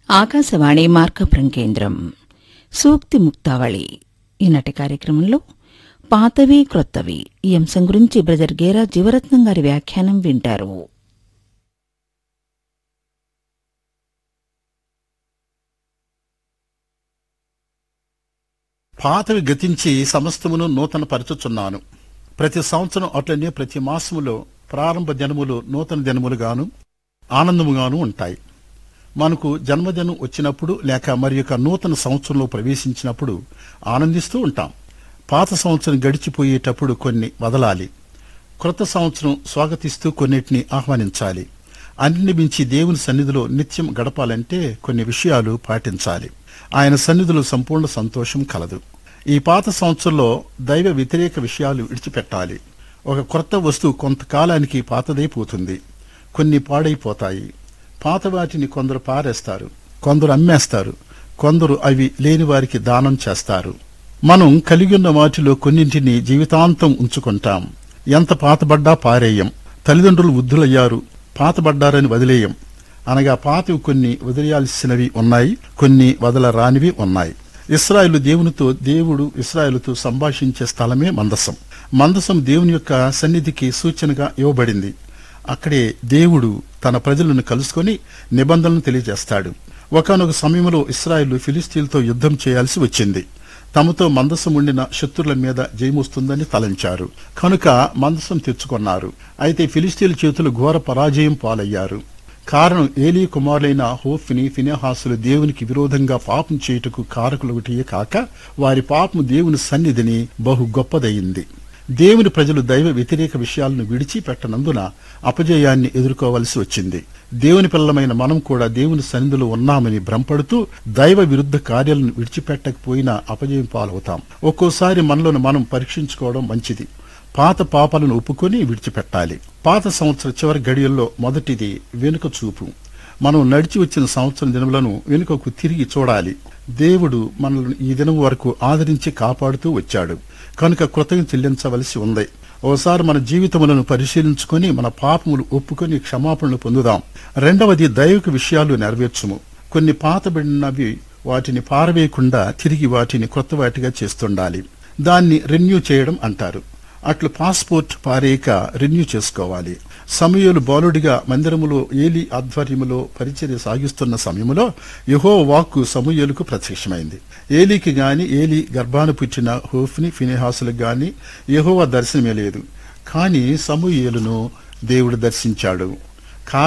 ఆకాశవాణి మార్కపురం కేంద్రం సూక్తి ముక్తావళి ఈనాటి కార్యక్రమంలో పాతవి క్రొత్తవి ఈ అంశం గురించి బ్రదర్ గేరా జీవరత్నం గారి వ్యాఖ్యానం వింటారు పాతవి గతించి సమస్తమును నూతన పరచుచున్నాను ప్రతి సంవత్సరం అట్లనే ప్రతి మాసములో ప్రారంభ దినములు నూతన దినములుగాను ఆనందముగాను ఉంటాయి మనకు జన్మదినం వచ్చినప్పుడు లేక మరి యొక్క నూతన సంవత్సరంలో ప్రవేశించినప్పుడు ఆనందిస్తూ ఉంటాం పాత సంవత్సరం గడిచిపోయేటప్పుడు కొన్ని వదలాలి క్రొత్త సంవత్సరం స్వాగతిస్తూ కొన్నిటిని ఆహ్వానించాలి అన్నిని మించి దేవుని సన్నిధిలో నిత్యం గడపాలంటే కొన్ని విషయాలు పాటించాలి ఆయన సన్నిధిలో సంపూర్ణ సంతోషం కలదు ఈ పాత సంవత్సరంలో దైవ వ్యతిరేక విషయాలు విడిచిపెట్టాలి ఒక క్రొత్త వస్తువు కొంతకాలానికి పాతదైపోతుంది కొన్ని పాడైపోతాయి పాత వాటిని కొందరు పారేస్తారు కొందరు అమ్మేస్తారు కొందరు అవి లేని వారికి దానం చేస్తారు మనం కలిగి ఉన్న వాటిలో కొన్నింటిని జీవితాంతం ఉంచుకుంటాం ఎంత పాతబడ్డా పారేయం తల్లిదండ్రులు వృద్ధులయ్యారు పాతబడ్డారని వదిలేయం అనగా పాతవి కొన్ని వదిలేయాల్సినవి ఉన్నాయి కొన్ని వదలరానివి ఉన్నాయి ఇస్రాయేలు దేవునితో దేవుడు ఇస్రాయేలుతో సంభాషించే స్థలమే మందసం మందసం దేవుని యొక్క సన్నిధికి సూచనగా ఇవ్వబడింది అక్కడే దేవుడు తన ప్రజలను కలుసుకొని నిబంధనలు తెలియజేస్తాడు ఒకనొక సమయంలో ఇస్రాయేలు ఫిలిస్తీన్లతో యుద్ధం చేయాల్సి వచ్చింది తమతో మందసం ఉండిన శత్రుల మీద జయమొస్తుందని తలంచారు కనుక మందసం తెచ్చుకున్నారు అయితే ఫిలిస్తీన్ల చేతులు ఘోర పరాజయం పాలయ్యారు కారణం ఏలీ కుమారులైన హోఫ్ని ఫినెహాసులు దేవునికి విరోధంగా పాపం చేయుటకు కారకులొకటియే కాక వారి పాపం దేవుని సన్నిధిని బహు గొప్పదయింది దేవుని ప్రజలు దైవ వ్యతిరేక విషయాలను విడిచిపెట్టనందున అపజయాన్ని ఎదుర్కోవలసి వచ్చింది దేవుని పిల్లలమైన మనం కూడా దేవుని సన్నిధిలో ఉన్నామని భ్రమపడుతూ దైవ విరుద్ధ కార్యాలను విడిచిపెట్టకపోయినా అపజయం పాలవుతాం ఒక్కోసారి మనలను మనం పరీక్షించుకోవడం మంచిది పాత పాపాలను ఒప్పుకొని విడిచిపెట్టాలి పాత సంవత్సర చివరి గడియల్లో మొదటిది వెనుక చూపు మనం నడిచి వచ్చిన సంవత్సరం దినములను వెనుకకు తిరిగి చూడాలి దేవుడు మనల్ని ఈ దినం వరకు ఆదరించి కాపాడుతూ వచ్చాడు కనుక కృతజ్ఞత చెల్లించవలసి ఉంది ఓసారి మన జీవితములను పరిశీలించుకొని మన పాపములు ఒప్పుకొని క్షమాపణలు పొందుదాం రెండవది దైవిక విషయాలు నెరవేర్చుము కొన్ని పాతబడినవి వాటిని పారవేయకుండా తిరిగి వాటిని కొత్త వాటిగా చేస్తుండాలి దాన్ని రెన్యూ చేయడం అంటారు అట్లు పాస్పోర్ట్ పారేయక రెన్యూ చేసుకోవాలి సమయలు బాలుడిగా మందిరములో ఏలి ఆధ్వర్యములో పరిచర్య సాగిస్తున్న సమయములో యహో వాక్కు సమూయేలుకు ప్రత్యక్షమైంది ఏలీకి గాని ఏలి గర్భాన పుట్టిన హోఫ్ని ఫినిహాసులకు గాని యహోవా దర్శనమే లేదు కాని సమూయేలును దేవుడు దర్శించాడు